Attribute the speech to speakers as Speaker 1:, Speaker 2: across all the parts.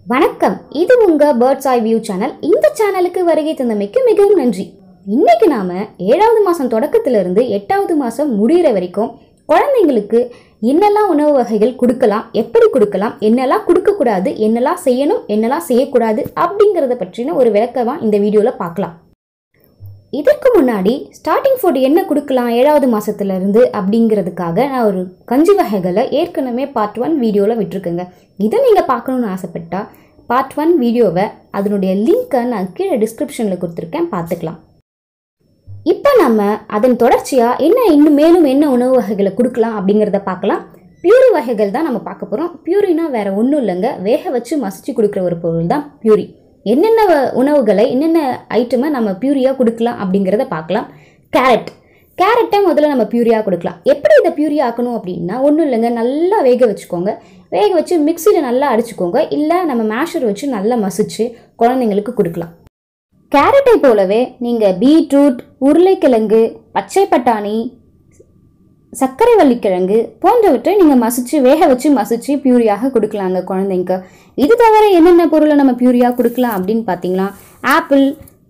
Speaker 1: வணக்கம் இது உங்க பேர்ட்ஸ் ஐ வியூ சேனல் இந்த சேனலுக்கு வருகை தந்தமைக்கு மிகவும் நன்றி இன்னைக்கு நாம ஏழாவது மாசம் தொடக்கத்துல இருந்து எட்டாவது மாசம் முடியிற வரைக்கும் குழந்தைங்களுக்கு என்னெல்லாம் உணவு வகைகள் கொடுக்கலாம் எப்படி கொடுக்கலாம் என்னெல்லாம் கொடுக்கக்கூடாது என்னெல்லாம் செய்யணும் என்னெல்லாம் செய்யக்கூடாது அப்படிங்கிறத பற்றின ஒரு விளக்கமா இந்த வீடியோல பார்க்கலாம் இதற்கு முன்னாடி ஸ்டார்டிங் ஃபுட் என்ன கொடுக்கலாம் ஏழாவது மாசத்துல இருந்து அப்படிங்கிறதுக்காக நான் ஒரு கஞ்சி வகைகளை ஏற்கனவே பார்ட் ஒன் வீடியோவில் விட்டுருக்கேங்க இதை நீங்கள் பார்க்கணுன்னு ஆசைப்பட்டா பார்ட் ஒன் வீடியோவை அதனுடைய லிங்க்கை நான் கீழே டிஸ்கிரிப்ஷனில் கொடுத்துருக்கேன் பார்த்துக்கலாம் இப்போ நம்ம அதன் தொடர்ச்சியாக என்ன இன்னும் மேலும் என்ன உணவு வகைகளை கொடுக்கலாம் அப்படிங்கிறத பார்க்கலாம் பியூரி வகைகள் தான் நம்ம பார்க்க போகிறோம் பியூரினா வேற ஒன்றும் இல்லைங்க வேக வச்சு மசிச்சு கொடுக்குற ஒரு பொருள் தான் பியூரி என்னென்ன வ- உணவுகளை என்னென்ன ஐட்டமை நம்ம பியூரியாக கொடுக்கலாம் அப்படிங்கிறத பார்க்கலாம் கேரட் கேரட்டை முதல்ல நம்ம பியூரியாக கொடுக்கலாம் எப்படி இதை பியூரி ஆக்கணும் அப்படின்னா ஒன்றும் இல்லைங்க நல்லா வேக வச்சுக்கோங்க வேக வச்சு மிக்சியில் நல்லா அடிச்சுக்கோங்க இல்லை நம்ம மேஷர் வச்சு நல்லா மசிச்சு குழந்தைங்களுக்கு கொடுக்கலாம் கேரட்டை போலவே நீங்கள் பீட்ரூட் உருளைக்கிழங்கு பச்சை பட்டாணி சர்க்கரை வள்ளிக்கிழங்கு போன்றவற்றை நீங்கள் மசிச்சு வேக வச்சு மசிச்சு பியூரியாக கொடுக்கலாங்க குழந்தைங்க இது தவிர என்னென்ன பொருளை நம்ம பியூரியாக கொடுக்கலாம் அப்படின்னு பார்த்தீங்கன்னா ஆப்பிள்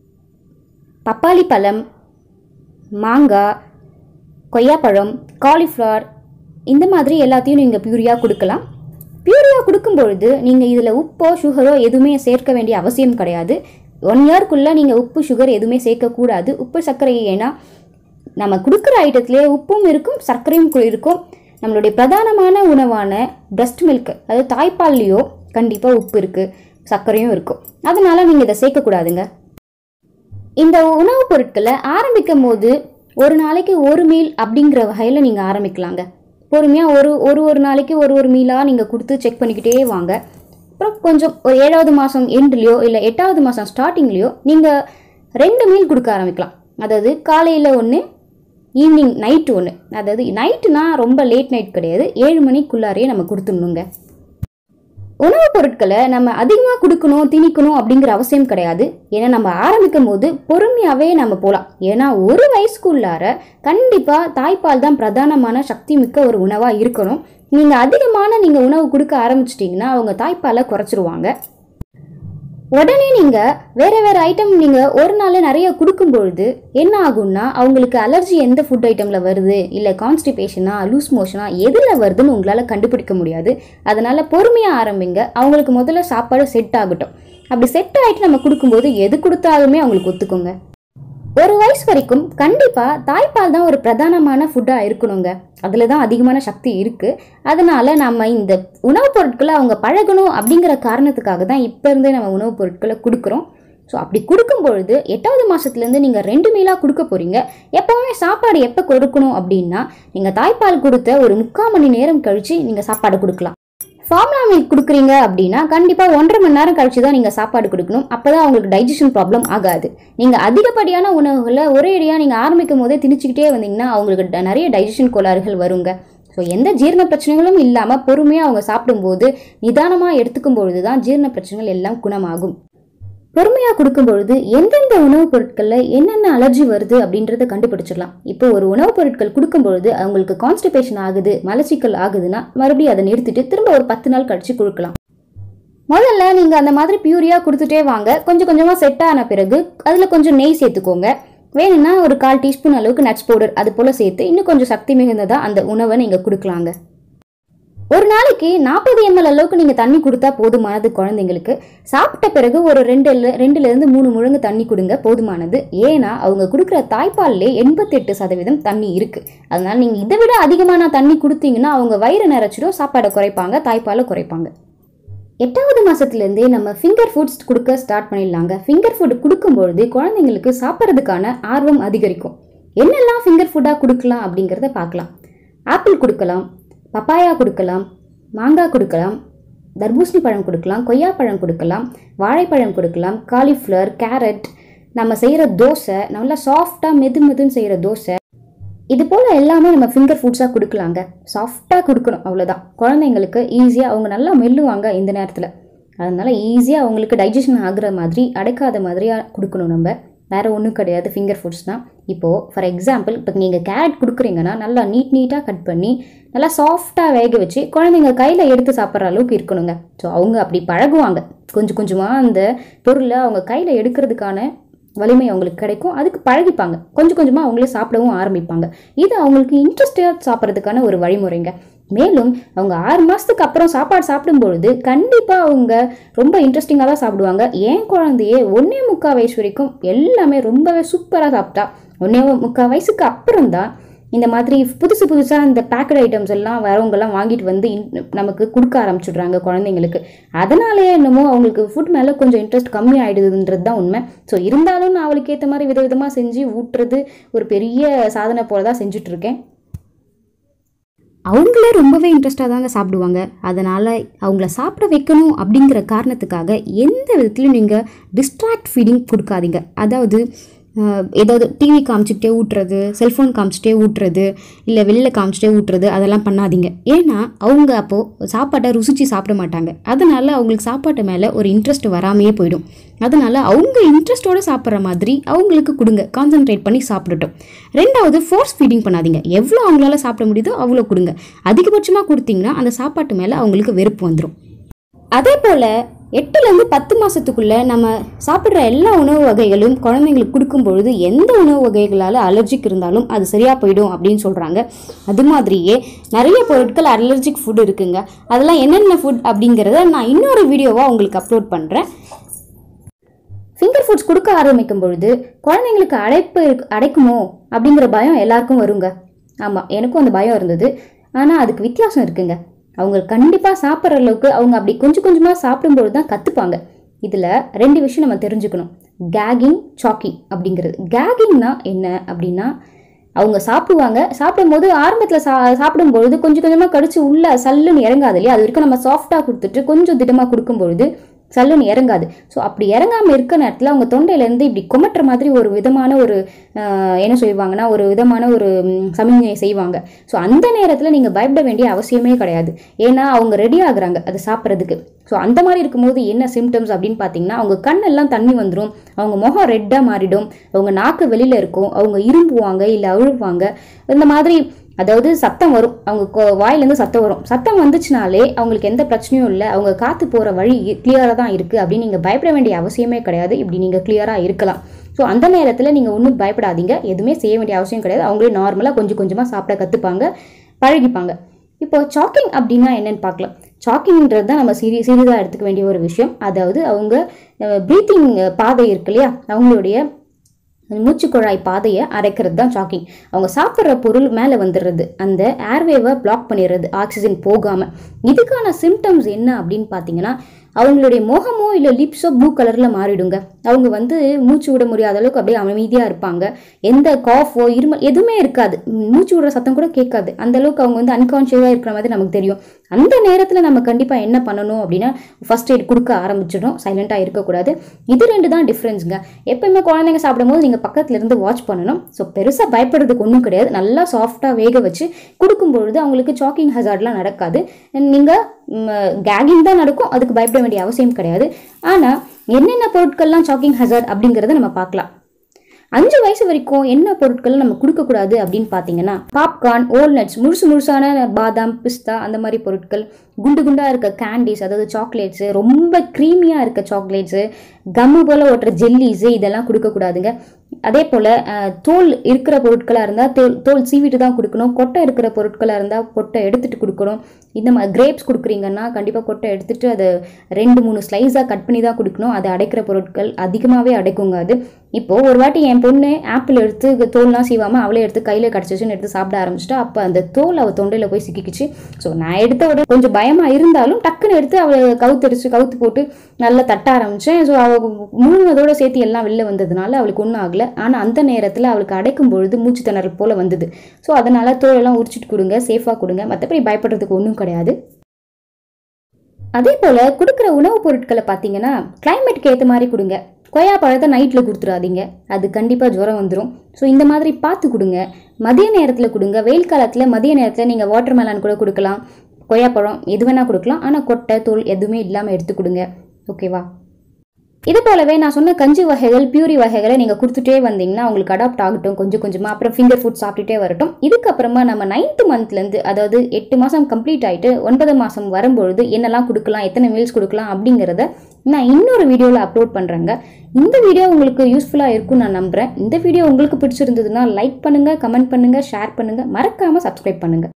Speaker 1: பப்பாளி பழம் மாங்காய் கொய்யாப்பழம் காலிஃப்ளவர் இந்த மாதிரி எல்லாத்தையும் நீங்கள் பியூரியாக கொடுக்கலாம் பியூரியாக கொடுக்கும் பொழுது நீங்கள் இதில் உப்போ சுகரோ எதுவுமே சேர்க்க வேண்டிய அவசியம் கிடையாது ஒன் இயர்க்குள்ளே நீங்கள் உப்பு சுகர் எதுவுமே சேர்க்கக்கூடாது உப்பு சர்க்கரை ஏன்னா நம்ம கொடுக்குற ஐட்டத்திலே உப்பும் இருக்கும் சர்க்கரையும் கு- இருக்கும் நம்மளுடைய பிரதானமான உணவான பிரஸ்ட் மில்க் அதாவது தாய்ப்பால்லையோ கண்டிப்பாக உப்பு இருக்குது சர்க்கரையும் இருக்கும் அதனால நீங்கள் இதை சேர்க்கக்கூடாதுங்க இந்த உணவுப் பொருட்களை ஆரம்பிக்கும் போது ஒரு நாளைக்கு ஒரு மீல் அப்படிங்கிற வகையில் நீங்கள் ஆரம்பிக்கலாங்க பொறுமையாக ஒரு ஒரு ஒரு நாளைக்கு ஒரு ஒரு மீலாக நீங்கள் கொடுத்து செக் பண்ணிக்கிட்டே வாங்க அப்புறம் கொஞ்சம் ஒரு ஏழாவது மாதம் எண்ட்லேயோ இல்லை எட்டாவது மாதம் ஸ்டார்டிங்லேயோ நீங்கள் ரெண்டு மீல் கொடுக்க ஆரம்பிக்கலாம் அதாவது காலையில் ஒன்று ஈவினிங் நைட்டு ஒன்று அதாவது நைட்டுனா ரொம்ப லேட் நைட் கிடையாது ஏழு மணிக்குள்ளாரையே நம்ம கொடுத்துடணுங்க உணவுப் பொருட்களை நம்ம அதிகமாக கொடுக்கணும் திணிக்கணும் அப்படிங்கிற அவசியம் கிடையாது ஏன்னா நம்ம ஆரம்பிக்கும் போது பொறுமையாகவே நம்ம போகலாம் ஏன்னா ஒரு வயசுக்குள்ளார கண்டிப்பாக தாய்ப்பால் தான் பிரதானமான சக்தி மிக்க ஒரு உணவாக இருக்கணும் நீங்கள் அதிகமான நீங்கள் உணவு கொடுக்க ஆரம்பிச்சிட்டிங்கன்னா அவங்க தாய்ப்பாலை குறைச்சிருவாங்க உடனே நீங்கள் வேற வேற ஐட்டம் நீங்கள் ஒரு நாள் நிறைய கொடுக்கும் பொழுது என்ன ஆகும்னா அவங்களுக்கு அலர்ஜி எந்த ஃபுட் ஐட்டமில் வருது இல்லை கான்ஸ்டிபேஷனா லூஸ் மோஷனா எதில் வருதுன்னு உங்களால் கண்டுபிடிக்க முடியாது அதனால பொறுமையாக ஆரம்பிங்க அவங்களுக்கு முதல்ல சாப்பாடு செட் ஆகட்டும் அப்படி செட் ஆகிட்டு நம்ம கொடுக்கும்போது எது கொடுத்தாலுமே அவங்களுக்கு ஒத்துக்குங்க ஒரு வயசு வரைக்கும் கண்டிப்பாக தாய்ப்பால் தான் ஒரு பிரதானமான ஃபுட்டாக இருக்கணுங்க அதில் தான் அதிகமான சக்தி இருக்குது அதனால நம்ம இந்த உணவுப் பொருட்களை அவங்க பழகணும் அப்படிங்கிற காரணத்துக்காக தான் இப்போ இருந்தே நம்ம உணவுப் பொருட்களை கொடுக்குறோம் ஸோ அப்படி கொடுக்கும் பொழுது எட்டாவது மாதத்துலேருந்து நீங்கள் ரெண்டு மீலாக கொடுக்க போகிறீங்க எப்போவுமே சாப்பாடு எப்போ கொடுக்கணும் அப்படின்னா நீங்கள் தாய்ப்பால் கொடுத்த ஒரு முக்கால் மணி நேரம் கழித்து நீங்கள் சாப்பாடு கொடுக்கலாம் ஃபார்முலா மில்க் கொடுக்குறீங்க அப்படின்னா கண்டிப்பாக ஒன்றரை மணி நேரம் கழிச்சு தான் நீங்கள் சாப்பாடு கொடுக்கணும் அப்போ தான் அவங்களுக்கு டைஜஷன் ப்ராப்ளம் ஆகாது நீங்கள் அதிகப்படியான உணவுகளை ஒரேடியாக நீங்கள் ஆரம்பிக்கும் போதே திணிச்சுக்கிட்டே வந்தீங்கன்னா அவங்களுக்கு ட- நிறைய டைஜஷன் கோளாறுகள் வருங்க ஸோ எந்த ஜீரண பிரச்சனைகளும் இல்லாமல் பொறுமையாக அவங்க சாப்பிடும்போது நிதானமாக எடுத்துக்கும் பொழுது தான் ஜீரண பிரச்சனைகள் எல்லாம் குணமாகும் பொறுமையாக கொடுக்கும் பொழுது எந்தெந்த உணவுப் பொருட்களில் என்னென்ன அலர்ஜி வருது அப்படின்றத கண்டுபிடிச்சிடலாம் இப்போ ஒரு உணவுப் பொருட்கள் கொடுக்கும் பொழுது அவங்களுக்கு கான்ஸ்டிபேஷன் ஆகுது மலச்சிக்கல் ஆகுதுன்னா மறுபடியும் அதை நிறுத்திட்டு திரும்ப ஒரு பத்து நாள் கழிச்சு கொடுக்கலாம் முதல்ல நீங்கள் அந்த மாதிரி பியூரியாக கொடுத்துட்டே வாங்க கொஞ்சம் கொஞ்சமாக செட் ஆன பிறகு அதில் கொஞ்சம் நெய் சேர்த்துக்கோங்க வேணும்னா ஒரு கால் டீஸ்பூன் அளவுக்கு நட்ஸ் பவுடர் அது போல் சேர்த்து இன்னும் கொஞ்சம் சக்தி மிகுந்ததாக அந்த உணவை நீங்கள் கொடுக்கலாங்க ஒரு நாளைக்கு நாற்பது எம்எல் அளவுக்கு நீங்கள் தண்ணி கொடுத்தா போதுமானது குழந்தைங்களுக்கு சாப்பிட்ட பிறகு ஒரு ரெண்டு ரெண்டுலேருந்து மூணு முழங்கு தண்ணி கொடுங்க போதுமானது ஏன்னா அவங்க கொடுக்குற தாய்ப்பால்லே எண்பத்தெட்டு சதவீதம் தண்ணி இருக்கு அதனால நீங்கள் இதை விட அதிகமான தண்ணி கொடுத்தீங்கன்னா அவங்க வயிறு நிறைச்சிடும் சாப்பாடை குறைப்பாங்க தாய்ப்பாலை குறைப்பாங்க எட்டாவது மாசத்துலேருந்தே நம்ம ஃபிங்கர் ஃபுட்ஸ் கொடுக்க ஸ்டார்ட் பண்ணிடலாங்க ஃபிங்கர் ஃபுட் கொடுக்கும்பொழுது குழந்தைங்களுக்கு சாப்பிட்றதுக்கான ஆர்வம் அதிகரிக்கும் என்னெல்லாம் ஃபிங்கர் ஃபுட்டாக கொடுக்கலாம் அப்படிங்கிறத பார்க்கலாம் ஆப்பிள் கொடுக்கலாம் பப்பாயா கொடுக்கலாம் மாங்காய் கொடுக்கலாம் தர்பூசணி பழம் கொடுக்கலாம் கொய்யாப்பழம் கொடுக்கலாம் வாழைப்பழம் கொடுக்கலாம் காலிஃப்ளவர் கேரட் நம்ம செய்கிற தோசை நல்லா சாஃப்டாக மெது மெதுன்னு செய்கிற தோசை இது போல் எல்லாமே நம்ம ஃபிங்கர் ஃபுட்ஸாக கொடுக்கலாங்க சாஃப்டாக கொடுக்கணும் அவ்வளோதான் குழந்தைங்களுக்கு ஈஸியாக அவங்க நல்லா மெல்லுவாங்க இந்த நேரத்தில் அதனால ஈஸியாக அவங்களுக்கு டைஜஷன் ஆகுற மாதிரி அடைக்காத மாதிரியாக கொடுக்கணும் நம்ம வேறு ஒன்றும் கிடையாது ஃபிங்கர் ஃபுட்ஸ்னால் இப்போது ஃபார் எக்ஸாம்பிள் இப்போ நீங்கள் கேரட் கொடுக்குறீங்கன்னா நல்லா நீட் நீட்டாக கட் பண்ணி நல்லா சாஃப்டாக வேக வச்சு குழந்தைங்க கையில் எடுத்து சாப்பிட்ற அளவுக்கு இருக்கணுங்க ஸோ அவங்க அப்படி பழகுவாங்க கொஞ்சம் கொஞ்சமாக அந்த பொருளை அவங்க கையில் எடுக்கிறதுக்கான வலிமை அவங்களுக்கு கிடைக்கும் அதுக்கு பழகிப்பாங்க கொஞ்சம் கொஞ்சமாக அவங்களே சாப்பிடவும் ஆரம்பிப்பாங்க இது அவங்களுக்கு இன்ட்ரெஸ்டாக சாப்பிட்றதுக்கான ஒரு வழிமுறைங்க மேலும் அவங்க ஆறு மாதத்துக்கு அப்புறம் சாப்பாடு சாப்பிடும் பொழுது கண்டிப்பாக அவங்க ரொம்ப இன்ட்ரெஸ்டிங்காக தான் சாப்பிடுவாங்க என் குழந்தையே ஒன்றே முக்கால் வயசு வரைக்கும் எல்லாமே ரொம்பவே சூப்பராக சாப்பிட்டா ஒன்றே முக்கால் வயசுக்கு அப்புறம் தான் இந்த மாதிரி புதுசு புதுசாக இந்த பேக்கட் ஐட்டம்ஸ் எல்லாம் வரவங்கெல்லாம் வாங்கிட்டு வந்து இன்- நமக்கு கொடுக்க ஆரம்பிச்சிடுறாங்க குழந்தைங்களுக்கு அதனாலேயே என்னமோ அவங்களுக்கு ஃபுட் மேலே கொஞ்சம் இன்ட்ரெஸ்ட் கம்மி ஆயிடுதுன்றது தான் உண்மை ஸோ இருந்தாலும் நான் அவளுக்கு ஏற்ற மாதிரி விதவிதமாக செஞ்சு ஊட்டுறது ஒரு பெரிய சாதனை போல தான் செஞ்சுட்டு இருக்கேன் அவங்களே ரொம்பவே இன்ட்ரெஸ்டாக தாங்க சாப்பிடுவாங்க அதனால் அவங்கள சாப்பிட வைக்கணும் அப்படிங்கிற காரணத்துக்காக எந்த விதத்துலையும் நீங்கள் டிஸ்ட்ராக்ட் ஃபீடிங் கொடுக்காதீங்க அதாவது அஹ், ஏதாவது டிவி காமிச்சிக்கிட்டே ஊட்டுறது செல்ஃபோன் காமிச்சிட்டே ஊட்டுறது இல்லை வெளியில் காமிச்சிட்டே ஊட்டுறது அதெல்லாம் பண்ணாதீங்க ஏன்னா அவங்க அப்போது சாப்பாட்டை ருசிச்சு சாப்பிட மாட்டாங்க அதனால் அவங்களுக்கு சாப்பாட்டு மேலே ஒரு இன்ட்ரெஸ்ட் வராமையே போயிடும் அதனால் அவங்க இன்ட்ரெஸ்ட்டோட சாப்பிட்ற மாதிரி அவங்களுக்கு கொடுங்க கான்சென்ட்ரேட் பண்ணி சாப்பிடட்டும் ரெண்டாவது ஃபோர்ஸ் ஃபீடிங் பண்ணாதீங்க எவ்வளோ அவங்களால சாப்பிட முடியுதோ அவ்வளோ கொடுங்க அதிகபட்சமாக கொடுத்தீங்கன்னா அந்த சாப்பாட்டு மேலே அவங்களுக்கு வெறுப்பு வந்துடும் அதே போல் எட்டுலேருந்து பத்து மாதத்துக்குள்ளே நம்ம சாப்பிட்ற எல்லா உணவு வகைகளும் குழந்தைங்களுக்கு கொடுக்கும் பொழுது எந்த உணவு வகைகளால் அலர்ஜிக் இருந்தாலும் அது சரியாக போயிடும் அப்படின்னு சொல்கிறாங்க அது மாதிரியே நிறைய பொருட்கள் அலர்ஜிக் ஃபுட் இருக்குங்க அதெல்லாம் என்னென்ன ஃபுட் அப்படிங்கிறத நான் இன்னொரு வீடியோவாக உங்களுக்கு அப்லோட் பண்ணுறேன் ஃபிங்கர் ஃபுட்ஸ் கொடுக்க ஆரம்பிக்கும் பொழுது குழந்தைங்களுக்கு அடைப்பு இருக்கு- அடைக்குமோ அப்படிங்கிற பயம் எல்லாருக்கும் வருங்க ஆமாம் எனக்கும் அந்த பயம் இருந்தது ஆனால் அதுக்கு வித்தியாசம் இருக்குங்க அவங்க கண்டிப்பாக சாப்பிட்ற அளவுக்கு அவங்க அப்படி கொஞ்சம் கொஞ்சமாக சாப்பிடும்பொழுது தான் கற்றுப்பாங்க இதில் ரெண்டு விஷயம் நம்ம தெரிஞ்சுக்கணும் கேகிங் சாக்கிங் அப்படிங்கிறது கேகிங்னா என்ன அப்படின்னா அவங்க சாப்பிடுவாங்க சாப்பிடும்போது ஆரம்பத்தில் சா சாப்பிடும்பொழுது கொஞ்சம் கொஞ்சமாக கடிச்சு உள்ள சல்லுன்னு இறங்காது இல்லையா அது வரைக்கும் நம்ம சாஃப்டாக கொடுத்துட்டு கொஞ்சம் திடமாக கொடுக்கும்பொழுது சல்லுன்னு இறங்காது ஸோ அப்படி இறங்காமல் இருக்க நேரத்தில் அவங்க தொண்டையிலேருந்து இப்படி கொமட்டுற மாதிரி ஒரு விதமான ஒரு ஆஹ், என்ன சொல்லுவாங்கன்னா ஒரு விதமான ஒரு ம், சமிஞ்ஞை செய்வாங்க ஸோ அந்த நேரத்தில் நீங்கள் பயப்பட வேண்டிய அவசியமே கிடையாது ஏன்னா அவங்க ரெடி ஆகுறாங்க அது சாப்பிட்றதுக்கு ஸோ அந்த மாதிரி இருக்கும்போது என்ன சிம்டம்ஸ் அப்படின்னு பார்த்தீங்கன்னா அவங்க கண்ணெல்லாம் தண்ணி வந்துடும் அவங்க முகம் ரெட்டாக மாறிடும் அவங்க நாக்கு வெளியில் இருக்கும் அவங்க இரும்புவாங்க இல்லை அழுவாங்க இந்த மாதிரி அதாவது சத்தம் வரும் அவங்க கொ- வாயிலேருந்து சத்தம் வரும் சத்தம் வந்துச்சுனாலே அவங்களுக்கு எந்த பிரச்சனையும் இல்லை அவங்க காற்று போகிற வழி கிளியராக தான் இருக்குது அப்படின்னு நீங்கள் பயப்பட வேண்டிய அவசியமே கிடையாது இப்படி நீங்கள் கிளியராக இருக்கலாம் ஸோ அந்த நேரத்தில் நீங்கள் ஒன்றும் பயப்படாதீங்க எதுவுமே செய்ய வேண்டிய அவசியம் கிடையாது அவங்களே நார்மலாக கொஞ்சம் கொஞ்சமாக சாப்பிட கற்றுப்பாங்க பழகிப்பாங்க இப்போ சாக்கிங் அப்படின்னா என்னன்னு பார்க்கலாம் சாக்கிங்ன்றது தான் நம்ம சிறி சிறிதாக எடுத்துக்க வேண்டிய ஒரு விஷயம் அதாவது அவங்க ப்ரீத்திங் பாதை இருக்கு இல்லையா அவங்களுடைய மூச்சுக்குழாய் பாதையை அரைக்கிறது தான் சாக்கிங் அவங்க சாப்பிட்ற பொருள் மேலே வந்துடுறது அந்த ஏர்வேவை பிளாக் பண்ணிடுறது ஆக்சிஜன் போகாமல் இதுக்கான சிம்டம்ஸ் என்ன அப்படின்னு பார்த்தீங்கன்னா அவங்களுடைய முகமோ இல்லை லிப்ஸோ ப்ளூ கலரில் மாறிடுங்க அவங்க வந்து மூச்சு விட முடியாத அளவுக்கு அப்படியே அமைதியாக இருப்பாங்க எந்த காஃபோ இருமல் எதுவுமே இருக்காது ம், மூச்சு விடுற சத்தம் கூட கேட்காது அந்த அளவுக்கு அவங்க வந்து அன்கான்ஷியஸாக இருக்கிற மாதிரி நமக்கு தெரியும் அந்த நேரத்தில் நம்ம கண்டிப்பாக என்ன பண்ணணும் அப்படின்னா ஃபர்ஸ்ட் எய்ட் கொடுக்க ஆரம்பிச்சிடும் சைலண்ட்டாக இருக்கக்கூடாது இது ரெண்டு தான் டிஃப்ரென்ஸுங்க எப்பயுமே குழந்தைங்க சாப்பிடும்போது நீங்கள் பக்கத்துல இருந்து வாட்ச் பண்ணணும் ஸோ பெருசாக பயப்படுறதுக்கு ஒன்றும் கிடையாது நல்லா சாஃப்டாக வேக வச்சு கொடுக்கும் பொழுது அவங்களுக்கு சாக்கிங் ஹசார்ட்லாம் நடக்காது நீங்கள் கேகிங் தான் நடக்கும் அதுக்கு பயப்பட வேண்டிய அவசியம் கிடையாது ஆனால் என்னென்ன பொருட்கள்லாம் சாக்கிங் ஹசார்ட் அப்படிங்கிறத நம்ம பார்க்கலாம் அஞ்சு வயசு வரைக்கும் என்ன பொருட்கள் நம்ம கொடுக்கக்கூடாது அப்படின்னு பார்த்தீங்கன்னா பாப்கார்ன் ஓல்நட்ஸ் முழுசு முழுசான பாதாம் பிஸ்தா அந்த மாதிரி பொருட்கள் குண்டு குண்டாக இருக்க கேண்டீஸ் அதாவது சாக்லேட்ஸு ரொம்ப க்ரீமியாக இருக்க சாக்லேட்ஸு கம்மு போல் ஓட்டுற ஜெல்லிஸு இதெல்லாம் கொடுக்கக்கூடாதுங்க அதே போல் தோல் இருக்கிற பொருட்களாக இருந்தால் தோல் தோல் சீவிட்டு தான் கொடுக்கணும் கொட்டை இருக்கிற பொருட்களாக இருந்தால் கொட்டை எடுத்துட்டு கொடுக்கணும் இந்த மாதிரி கிரேப்ஸ் கொடுக்குறீங்கன்னா கண்டிப்பாக கொட்டை எடுத்துட்டு அதை ரெண்டு மூணு ஸ்லைஸாக கட் பண்ணி தான் கொடுக்கணும் அதை அடைக்கிற பொருட்கள் அதிகமாகவே அடைக்குங்க அது இப்போது ஒரு வாட்டி என் பொண்ணு ஆப்பிள் எடுத்து தோல்லாம் சீவாமல் அவளே எடுத்து கையில் கிடச்சிச்சுன்னு எடுத்து சாப்பிட ஆரம்பிச்சிட்டா அப்போ அந்த தோல் அவள் தொண்டையில் போய் சிக்கிக்கிச்சு ஸோ நான் எடுத்த உடனே கொஞ்சம் பயமாக இருந்தாலும் டக்குன்னு எடுத்து அவளை கவுத்தடிச்சு கவுத்து போட்டு நல்லா தட்ட ஆரம்பித்தேன் ஸோ அவள் முழுவதோட சேர்த்து எல்லாம் வெளில வந்ததுனால அவளுக்கு ஒன்றும் ஆகலை ஆனால் அந்த நேரத்தில் அவளுக்கு அடைக்கும் பொழுது மூச்சு திணறல் போல் வந்தது ஸோ அதனால் தோலெல்லாம் உரிச்சிட்டு கொடுங்க சேஃபாக கொடுங்க மற்றபடி பயப்படுறதுக்கு ஒன்றும் கிடையாது அதே போல் கொடுக்குற உணவுப் பொருட்களை பார்த்தீங்கன்னா கிளைமேட்டுக்கு ஏற்ற மாதிரி கொடுங்க கொய்யா பழத்தை நைட்டில் கொடுத்துடாதீங்க அது கண்டிப்பாக ஜுரம் வந்துடும் ஸோ இந்த மாதிரி பார்த்து கொடுங்க மதிய நேரத்தில் கொடுங்க வெயில் காலத்தில் மதிய நேரத்தில் நீங்கள் வாட்டர் மெலான் கூட கொடுக்கலாம் கொய்யாப்பழம் எது வேணால் கொடுக்கலாம் ஆனால் கொட்டை தோல் எதுவுமே இல்லாமல் எடுத்து கொடுங்க ஓகேவா இது போலவே நான் சொன்ன கஞ்சி வகைகள் பியூரி வகைகளை நீங்கள் கொடுத்துட்டே வந்தீங்கன்னா உங்களுக்கு அடாப்ட் ஆகட்டும் கொஞ்சம் கொஞ்சமாக அப்புறம் ஃபிங்கர் ஃபுட் சாப்பிட்டுட்டே வரட்டும் இதுக்கப்புறமா நம்ம நைன்த் மந்த்லேருந்து அதாவது எட்டு மாதம் கம்ப்ளீட் ஆகிட்டு ஒன்பது மாதம் வரும்பொழுது என்னெல்லாம் கொடுக்கலாம் எத்தனை மீல்ஸ் கொடுக்கலாம் அப்படிங்கிறத நான் இன்னொரு வீடியோவில் அப்லோட் பண்ணுறேங்க இந்த வீடியோ உங்களுக்கு யூஸ்ஃபுல்லாக இருக்கும்னு நான் நம்புகிறேன் இந்த வீடியோ உங்களுக்கு பிடிச்சிருந்ததுன்னா லைக் பண்ணுங்கள் கமெண்ட் பண்ணுங்கள் ஷேர் பண்ணுங்கள் மறக்காமல் சப்ஸ்கிரைப் பண்ணுங்கள்